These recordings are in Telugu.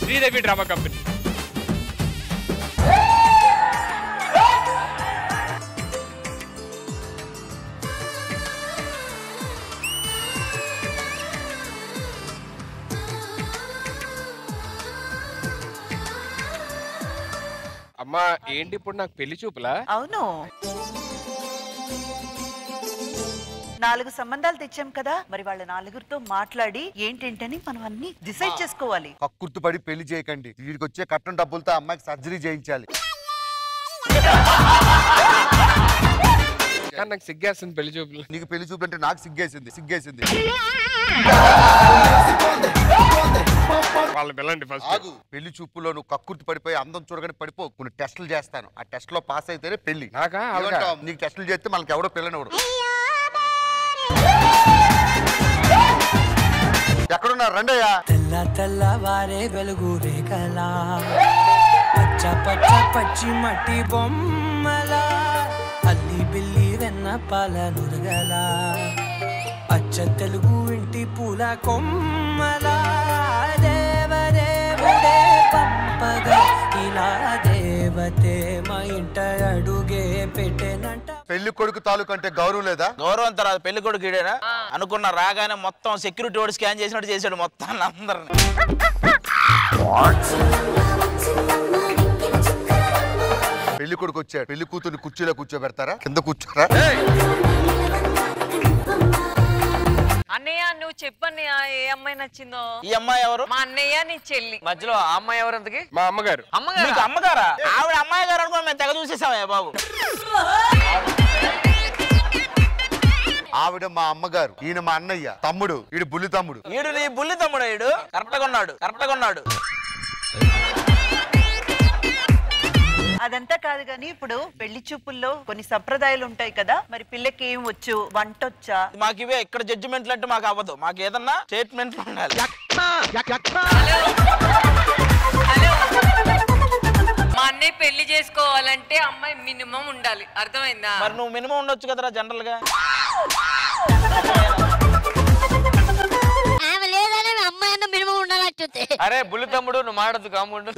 శ్రీదేవి డ్రామా కంపెనీ అమ్మా ఏంటి ఇప్పుడు నాకు పెళ్లి చూపులా అవును నాలుగు సంబంధాలు తెచ్చాం కదా మరి వాళ్ళ నాలుగురితో మాట్లాడి ఏంటేంటని మనం అన్ని డిసైడ్ చేసుకోవాలి కక్కుర్తుపడి పెళ్లి చేయకండి వీడికి వచ్చే కట్నం డబ్బులతో అమ్మాయికి సర్జరీ చేయించాలి కానీ నాకు సిగ్గేస్తుంది పెళ్లి చూపులు నీకు పెళ్లి చూపులంటే నాకు సిగ్గేసింది సిగ్గేసింది వాళ్ళని పిల్లండి ఫస్ట్ ఆగు పెళ్లి చూపులో నువ్వు కక్కుర్తి పడిపోయి అందం చూడగానే పడిపో కొన్ని టెస్టులు చేస్తాను ఆ టెస్ట్ లో పాస్ అయితేనే పెళ్లి నాకా? ఆవిడకా? ఏమంటావ్? నీకు టెస్టులు చేస్తే మనకి ఎవడో పిల్లనివ్వడు ఎక్కడున్నారు రండయ్యా తెల్ల తెల్లవారే వెలుగు రేఖలా పచ్చ పచ్చ పచ్చి మట్టి బొమ్మలా అల్లి బిల్లి వెన్న పాల నురగలా అచ్చ తెలుగు ఇంటి పూల కొమ్మలా దేవదేవుడే పంపగా ఇలా దేవతే మా ఇంట అడుగే పెట్టెనంట పెళ్లి కొడుకు తాలూకు అంటే గౌరవం లేదా గౌరవం తర్వాత పెళ్లి కొడుకు ఈడేనా అనుకున్న రాగానే మొత్తం సెక్యూరిటీ వాడు స్కాన్ చేసినట్టు చేశాడు మొత్తం అందరిని పెళ్లి కొడుకు వచ్చాడు పెళ్లి కూతుర్ని కుర్చీలో కూర్చోబెడతారా కింద కూర్చోరా అన్నయ్య నువ్వు చెప్పన్నయ్య ఏ అమ్మాయి నచ్చిందో ఈ అమ్మాయి ఎవరు మా అన్నయ్య నీ చెల్లి మధ్యలో ఆ అమ్మాయి ఎవరంతకి మా అమ్మగారు మీకు అమ్మగారా ఆవిడ అమ్మాయి గారు అనుకో మేము తెగ చూసేసామయ్యా బాబు ఆవిడ మా అమ్మగారు ఈయన మా అన్నయ్య తమ్ముడు ఈడు బుల్లి తమ్ముడు ఈడు నీ బుల్లి తమ్ముడు ఈడు కరెక్ట్ గా ఉన్నాడు కరెక్ట్ గా ఉన్నాడు అదంతా కాదు కానీ ఇప్పుడు పెళ్లి చూపుల్లో కొన్ని సంప్రదాయాలు ఉంటాయి కదా మరి పిల్లకి ఏం వచ్చు వంట వచ్చా మాకు ఇవే ఇక్కడ జడ్జిమెంట్లు అంటే మాకు అవ్వదు మాకు ఏదన్నా స్టేట్మెంట్లు ఉండాలి మా అన్నయ్య పెళ్లి చేసుకోవాలంటే అమ్మాయి మినిమం ఉండాలి అర్థమైందా మరి నువ్వు మినిమం ఉండొచ్చు కదరా జనరల్ గా ఆమె లేదని అమ్మాయి అన్న మినిమం ఉండాలంటే అరే బుల్లి తమ్ముడు నువ్వు మాడద్దు కాముండు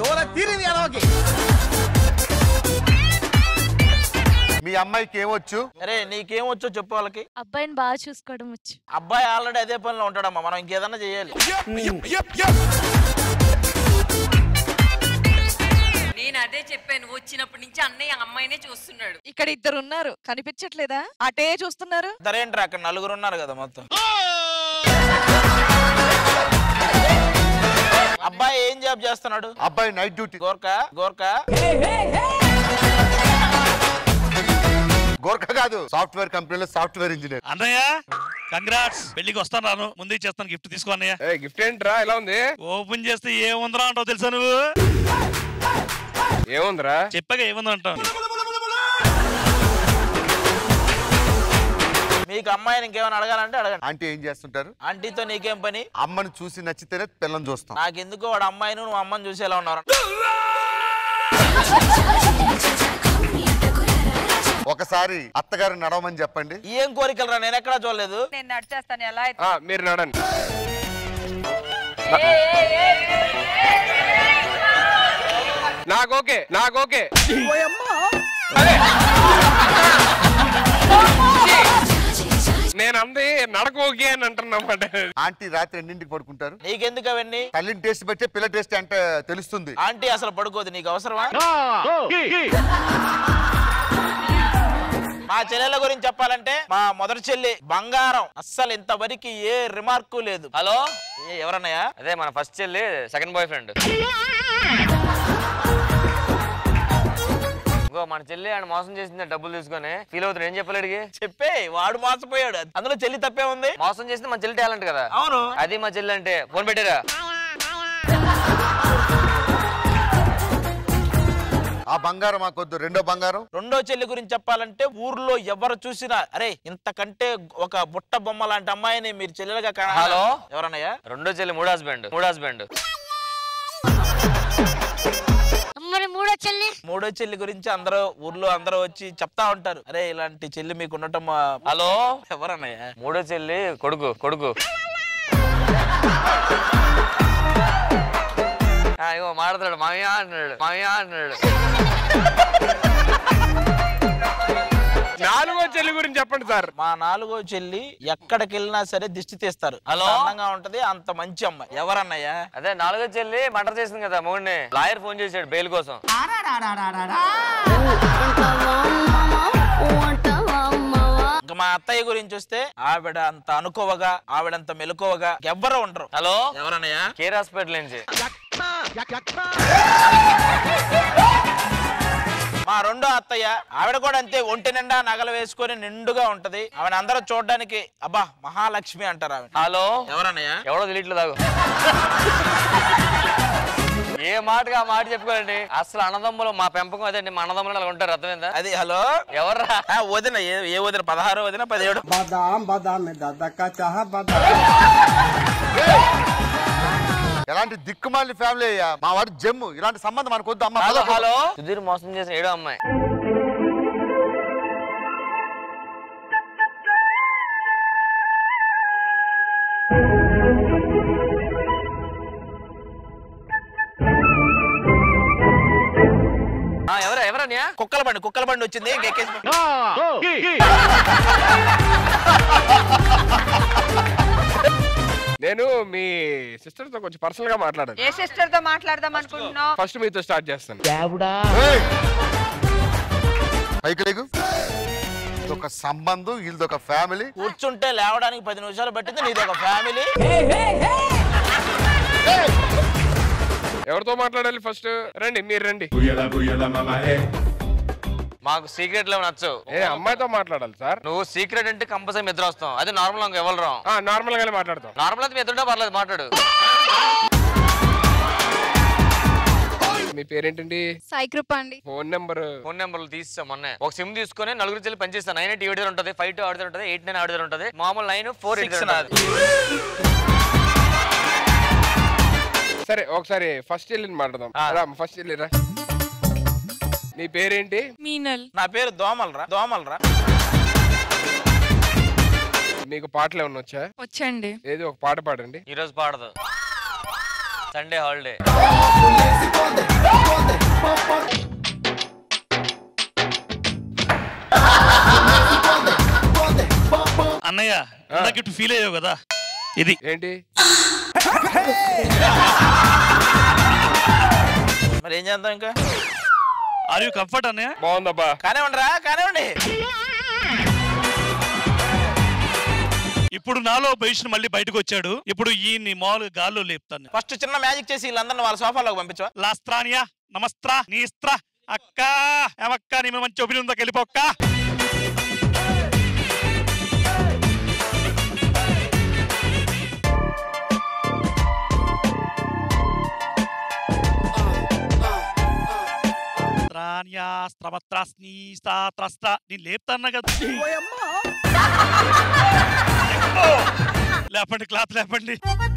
మీ అమ్మాయికి ఏమొచ్చు అరే నీకేం వచ్చో చెప్పు వాళ్ళకి అబ్బాయిని బాగా చూసుకోవడం వచ్చు అబ్బాయి ఆల్రెడీ అదే పనిలో ఉంటాడమ్మా మనం ఇంకేదన్నా చేయాలి నేను అదే చెప్పాను వచ్చినప్పటి నుంచి అన్నయ్య అమ్మాయినే చూస్తున్నాడు ఇక్కడ ఇద్దరు ఉన్నారు కనిపించట్లేదా అటే చూస్తున్నారు ఇద్దరేంట్రా అక్కడ నలుగురు ఉన్నారు కదా మొత్తం అబ్బాయి ఏం జాబ్ చేస్తున్నాడు అబ్బాయి నైట్ డ్యూటీ గోర్ఖా గోర్ఖా గోర్ఖ కాదు సాఫ్ట్వేర్ కంపెనీలో సాఫ్ట్వేర్ ఇంజనీర్ అన్నయ్య కంగ్రాట్స్ పెళ్లికి వస్తాను రాను ముందే చేస్తాను గిఫ్ట్ తీసుకో అన్నయ్య ఏ గిఫ్ట్ ఏంట్రా ఎలా ఉంది ఓపెన్ చేస్తే ఏముందిరా అంటావు తెలుసా నువ్వు ఏముందిరా చెప్పగా ఏముంది అంటావు మీకు అమ్మాయిని ఇంకేమైనా అడగాలంటే అడగండి ఆంటీ ఏం చేస్తుంటారు ఆంటీతో నీకేం పని అమ్మని చూసి నచ్చితేనే పిల్లని చూస్తాం నాకెందుకో వాడు అమ్మాయిని నువ్వు అమ్మని చూసేలా ఉన్నారు ఒకసారి అత్తగారు నడవమని చెప్పండి ఏం కోరికలు రా నేను ఎక్కడా చూడలేదు నేను నడిచేస్తాను ఎలా అయితే ఆ, మీరు నడండి నాకు ఓకే నాకు ఓకే అదే. నేను అంది నడక ఓకే అని అంటున్నమాట ఆంటీ రాత్రి ఎన్నింటికి పడుకుంటారు నీకెందుకు అవన్నీ తల్లిని టేస్ట్ బట్టే పిల్ల టేస్ట్ అంటే తెలుస్తుంది ఆంటీ అసలు పడుకోదు నీకు అవసరమా మా చెల్లెల గురించి చెప్పాలంటే మా మొదటి చెల్లి బంగారం అస్సలు ఇంతవరకు ఏ రిమార్కు లేదు హలో ఏ, ఎవరన్నయ్యా అదే మన ఫస్ట్ చెల్లి సెకండ్ బాయ్ ఫ్రెండ్ ఇంకో మన చెల్లి ఆయన మోసం చేసింది డబ్బులు తీసుకొని ఫీల్ అవుతుంది ఏం చెప్పలేడికి చెప్పే వాడు మోసపోయాడు అందులో చెల్లి తప్పే ఉంది మోసం చేసింది మన చెల్లి టాలెంట్ కదా అవును అది మా చెల్లి అంటే ఫోన్ పెట్టారా ఆ బంగారం మాకొద్దు రెండో బంగారం రెండో చెల్లి గురించి చెప్పాలంటే ఊర్లో ఎవరు చూసినా అరే ఇంతకంటే ఒక బుట్ట బొమ్మ లాంటి అమ్మాయిని మీరు చెల్లెలుగా కాణ హలో? ఎవరన్నయ్యా రెండో చెల్లి మూడు హస్బెండ్ మూడు హస్బెండ్ మరి మూడో చెల్లి మూడో చెల్లి గురించి అందరూ ఊర్లో అందరూ వచ్చి చెప్తా ఉంటారు అరే ఇలాంటి చెల్లి మీకు ఉండటం మా- హలో ఎవరన్నయ్యా మూడో చెల్లి కొడుకు కొడుకు ఆ, ఇగో మాట్లాడు మామయ్య అంటున్నాడు మామయ్య అంటున్నాడు నాలుగో చెల్లి గురించి చెప్పండి సార్ మా నాలుగో చెల్లి ఎక్కడికి వెళ్ళినా సరే దిష్టి తీస్తారు హలో? అంత అందంగా ఉంటది అంత మంచి అమ్మాయి ఎవరన్నయ్యా అదే నాలుగో చెల్లి మటర్ చేసింది కదా మూడిని లాయర్ ఫోన్ చేశాడు బెయిల్ కోసం ఇంకా మా అత్తయ్య గురించి వస్తే ఆవిడ అంత అనుకోవగా ఆవిడ అంత మెలకువగా ఎవ్వరు ఉండరు హలో ఎవరన్నయ్యా కేర్ హాస్పిటల్ నుంచి మా రెండో అత్తయ్య ఆవిడ కూడా అంతే ఒంటి నిండా నగలు వేసుకొని నిండుగా ఉంటది ఆవిడ అందరూ చూడడానికి అబ్బా మహాలక్ష్మి అంటారు ఆవిడ హలో ఎవరన్నయ్య ఎవడో తెలియట్లేదు దాగు ఏ మాటగా ఆ మాట చెప్పుకోండి అసలు అన్నదమ్ములు మా పెంపకం అదే అండి మా అన్నదమ్ములు అలా ఉంటారు అర్థమైందా అది హలో ఎవర్రా ఆ, వదిన ఏ ఏ వదిన పదహారో వదిన పదిహేడు बादाम बादाम में दादा का चाह बादाम ఎలాంటి దిక్కుమాలి ఫ్యామిలీ అయ్యా మా వాడు జమ్ము ఇలాంటి సంబంధం మనకు వద్దు అమ్మ హలో పద, పద. హలో సుధీర్ మోసం చేసిన ఏడో అమ్మాయి ఆ, ఎవరా ఎవరన్యా కుక్కల బండి కుక్కల బండి వచ్చింది ఇంకెక్కేసి నేను మీ సిస్టర్ తో కొంచెం పర్సనల్ గా మాట్లాడాలి ఏ సిస్టర్ తో మాట్లాడదాం అనుకుంటున్నావు ఫస్ట్ మీతో స్టార్ట్ చేస్తాను ఏయ్! పైకి లేకు ఇదొక సంబంధం వీళ్ళదొక ఫ్యామిలీ కూర్చుంటే లేవడానికి పది నిమిషాలు పట్టింది నీది ఒక ఫ్యామిలీ ఎవరితో మాట్లాడాలి ఫస్ట్ రండి మీరు రండి మాకు సీక్రెట్ లో నచ్చు ఏ అమ్మాయితో మాట్లాడాలి సార్ నువ్వు సీక్రెట్ అంటే కంపల్సరీ నిద్ర వస్తాం అదే నార్మల్ ఇంకా ఎవరు రాం ఆ నార్మల్ గానే మాట్లాడతాం నార్మల్ అయితే మీ ఎదురుంటే పర్లేదు మాట్లాడు మీ పేరేంటండి సాయికృప అండి ఫోన్ నెంబర్ ఫోన్ నెంబర్లు తీస్తాం మొన్నే ఒక సిమ్ తీసుకొని నలుగురు చెల్లి పనిచేస్తాను నైన్ ఎయిట్ ఏడు ఉంటుంది ఫైవ్ టూ ఆడితే ఉంటుంది ఎయిట్ నైన్ ఆడితే ఉంటుంది మామూలు నైన్ ఫోర్ ఎయిట్ Six నాది. సరే ఒకసారి ఫస్ట్ వెళ్ళి మాట్లాడదాం ఆ. రా ఫస్ట్ వెళ్ళిరా నీ పేరేంటి మీనల్ నా పేరు దోమలరా దోమలరా మీకు పాటలు ఏమన్నా వచ్చా వచ్చండి ఏది ఒక పాట పాడండి ఈ రోజు పాడదు సండే హాలిడే అన్నయ్య ఇందాక ఇటు ఫీల్ అయ్యావు కదా ఇది ఏంటి మరి ఏం చేద్దాం ఇంకా ఆర్ యూ కంఫర్ట్ అన్నయ్య బాగుందబ్బా కానివ్వండి రా కానివ్వండి ఇప్పుడు నాలో భవిష్యత్ మళ్ళీ బయటకు వచ్చాడు ఇప్పుడు ఈ మామూలుగా గాల్లో లేపుతాను ఫస్ట్ చిన్న మ్యాజిక్ చేసి వీళ్ళందరినీ వాళ్ళ సోఫాలోకి పంపించవా లాస్త్రానియా నమస్త్రా నీస్త్రా అక్క ఏమక్క నీ మీద మంచి ఒపీనియన్ ఉందా వెళ్ళిపోక్క త్రాస్త్ర నేను లేపుతాన్నా కదా లేపండి క్లాత్ లేపండి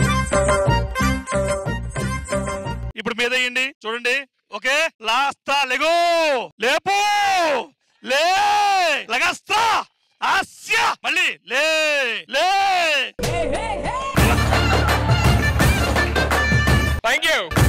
ఇప్పుడు మీద వేయండి చూడండి ఓకే లాస్తా లెగో లేపు లే లగాస్తా ఆస్య మళ్ళీ లే లే థ్యాంక్ యూ